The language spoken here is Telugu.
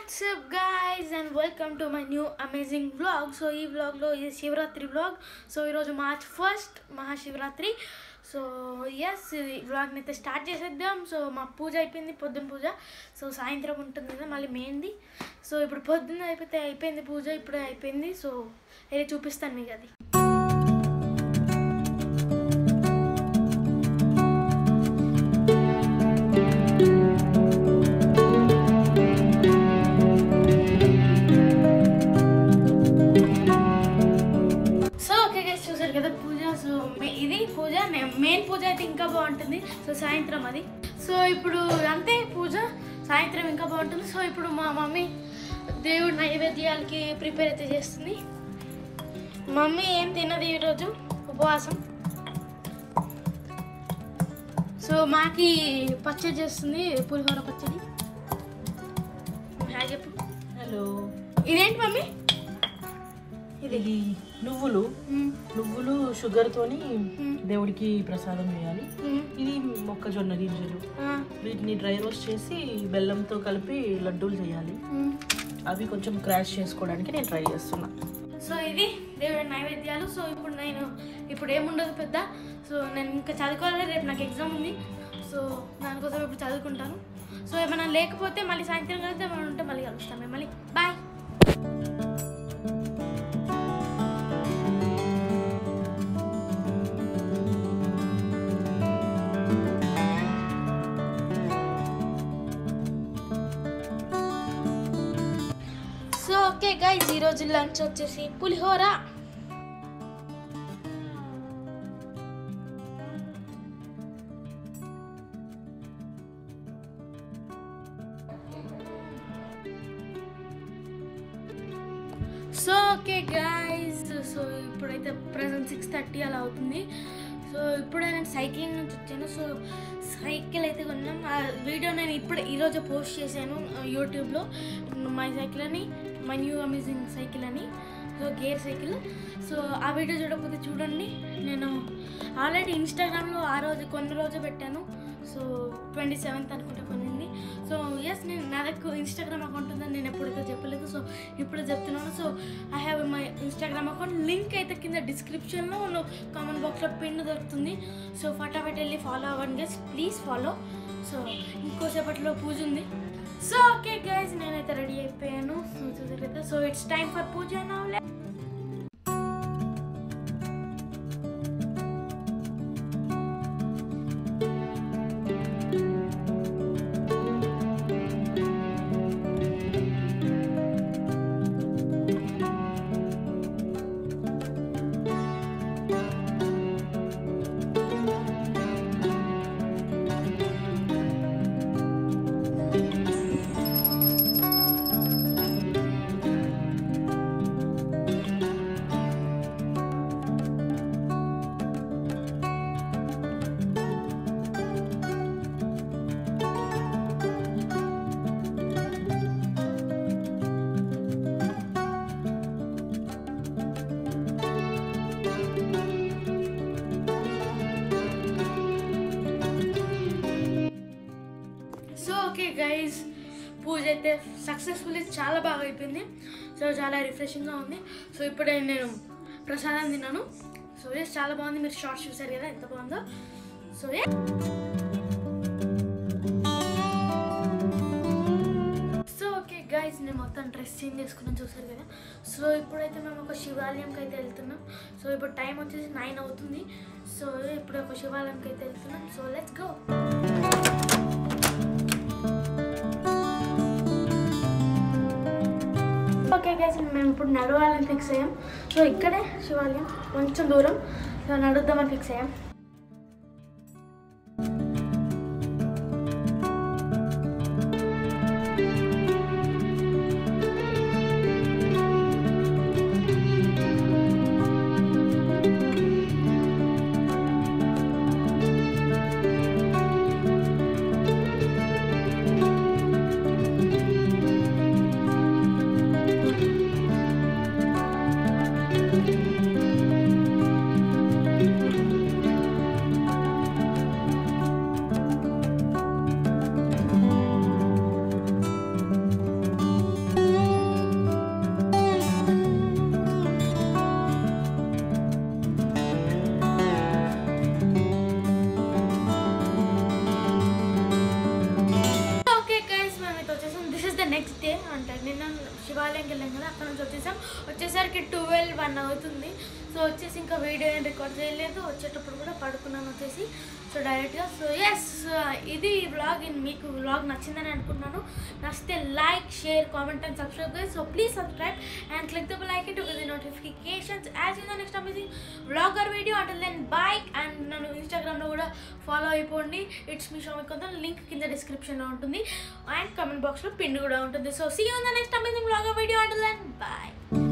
WhatsApp guys and welcome to my new amazing vlog so ఈ వ్లాగ్లో ఇది శివరాత్రి వ్లాగ్ సో ఈరోజు March first Mahashivaratri so yes ఈ వ్లాగ్ని అయితే స్టార్ట్ చేసేద్దాం సో మా పూజ అయిపోయింది పొద్దున్న పూజ సో సాయంత్రం ఉంటుంది కదా మళ్ళీ మెయిన్ది సో ఇప్పుడు పొద్దున్న అయిపోతే అయిపోయింది పూజ ఇప్పుడే అయిపోయింది సో అయితే చూపిస్తాను మీకు అది సో ఓకే గైస్ చూసారు కదా పూజ సో మే- ఇది పూజ మెయిన్ పూజ అయితే ఇంకా బాగుంటుంది సో సాయంత్రం అది సో ఇప్పుడు అంతే పూజ సాయంత్రం ఇంకా బాగుంటుంది సో ఇప్పుడు మా మమ్మీ దేవుడి నైవేద్యాలకి ప్రిపేర్ అయితే చేస్తుంది మమ్మీ ఏం తిన్నది ఈరోజు ఉపవాసం సో మాకి పచ్చడి చేస్తుంది పులిహోర పచ్చడి హాయ్ చెప్పు హలో ఇదేంటి మమ్మీ ఇది ఇది నువ్వులు మ్మ్. నువ్వులు షుగర్ తోని దేవుడికి ప్రసాదం చేయాలి మ్మ్. ఇది మొక్కజొన్న గింజలు ఆ. వీటిని డ్రై రోస్ట్ చేసి బెల్లంతో కలిపి లడ్డూలు చేయాలి మ్మ్. అవి కొంచెం క్రాష్ చేసుకోవడానికి నేను ట్రై చేస్తున్నా సో ఇది దేవుడి నైవేద్యాలు సో ఇప్పుడు నేను ఇప్పుడు ఏముండదు పెద్ద సో నేను ఇంకా చదువుకోవాలి రేపు నాకు ఎగ్జామ్ ఉంది సో దానికోసం ఇప్పుడు చదువుకుంటాను సో ఏమైనా లేకపోతే మళ్ళీ సాయంత్రం కలిస్తే ఏమైనా ఉంటే మళ్ళీ కలుస్తాం మిమ్మల్ని బాయ్ సో ఓకే గైజ్ ఈరోజు లంచ్ వచ్చేసి పులిహోర సో ఓకే గైస్ సో ఇప్పుడైతే ప్రజెంట్ సిక్స్ థర్టీ అలా అవుతుంది సో ఇప్పుడే నేను సైక్లింగ్ నుంచి వచ్చాను సో సైకిల్ అయితే కొన్నాం ఆ వీడియో నేను ఇప్పుడు ఈరోజు పోస్ట్ చేశాను ఆ, యూట్యూబ్లో మై సైకిల్ అని మై న్యూ అమేజింగ్ సైకిల్ అని సో గేర్ సైకిల్ సో ఆ వీడియో చూడకపోతే చూడండి నేను ఆల్రెడీ ఇన్స్టాగ్రామ్లో ఆ రోజు కొన్ని రోజు పెట్టాను సో ట్వంటీ సెవెంత్ అనుకుంటే కొనింది సో ఎస్ నేను నా దగ్గర ఇన్స్టాగ్రామ్ అకౌంట్ ఉందని నేను ఎప్పుడైతే చెప్పలేదు సో ఇప్పుడు చెప్తున్నాను so I have my Instagram account link అయితే కింద డిస్క్రిప్షన్లో కామెంట్ బాక్స్లో పిన్ దొరుకుతుంది సో ఫటాఫట్ వెళ్ళి ఫాలో అవ్వండి గైస్ ప్లీజ్ ఫాలో సో ఇంకోసేపట్లో పూజ ఉంది సో ఓకే గైస్ నేనైతే రెడీ అయిపోయాను సో చూసారు కదా సో ఇట్స్ టైమ్ ఫర్ పూజ నా సో ఓకే గైస్ పూజ అయితే సక్సెస్ఫుల్లీ చాలా బాగా అయిపోయింది సో చాలా రిఫ్రెషింగ్గా ఉంది సో ఇప్పుడే నేను ప్రసాదం తిన్నాను సో ఎస్ చాలా బాగుంది మీరు షార్ట్స్ చూసారు కదా ఎంత బాగుందో సో ఏ సో ఓకే గైస్ నేను మొత్తం డ్రెస్ చేంజ్ చేసుకున్నాను చూసారు కదా సో ఇప్పుడైతే మేము ఒక శివాలయంకి అయితే వెళ్తున్నాం సో ఇప్పుడు టైం వచ్చేసి నైన్ అవుతుంది సో ఇప్పుడు ఒక శివాలయంకి అయితే వెళ్తున్నాం so let's go okay guys మేము ఇప్పుడు నడవాలని ఫిక్స్ అయ్యాం సో ఇక్కడే శివాలయం కొంచెం దూరం సో నడుద్దామని ఫిక్స్ అయ్యాం వెళ్ళాం కదా అక్కడ నుంచి వచ్చేసాం వచ్చేసరికి ట్వెల్వ్ వన్ అవుతుంది సో వచ్చేసి ఇంకా వీడియో ఏం రికార్డ్ చేయలేదు వచ్చేటప్పుడు కూడా పడుకున్నాను వచ్చేసి సో డైరెక్ట్గా సో ఎస్ ఇది వ్లాగ్ మీకు వ్లాగ్ నచ్చిందని అనుకుంటున్నాను నచ్చితే like share comment and subscribe so please subscribe and click the bell icon to get the notifications as in the next amazing vlogger video అంటే దెన్ బైక్ అండ్ నన్ను ఇన్స్టాగ్రామ్లో కూడా ఫాలో అయిపోండి ఇట్స్ మీ షో కొంత లింక్ కింద డిస్క్రిప్షన్లో ఉంటుంది అండ్ కామెంట్ బాక్స్లో పిన్ కూడా ఉంటుంది so see in the next amazing vlogger video అంటే దెన్ బాయ్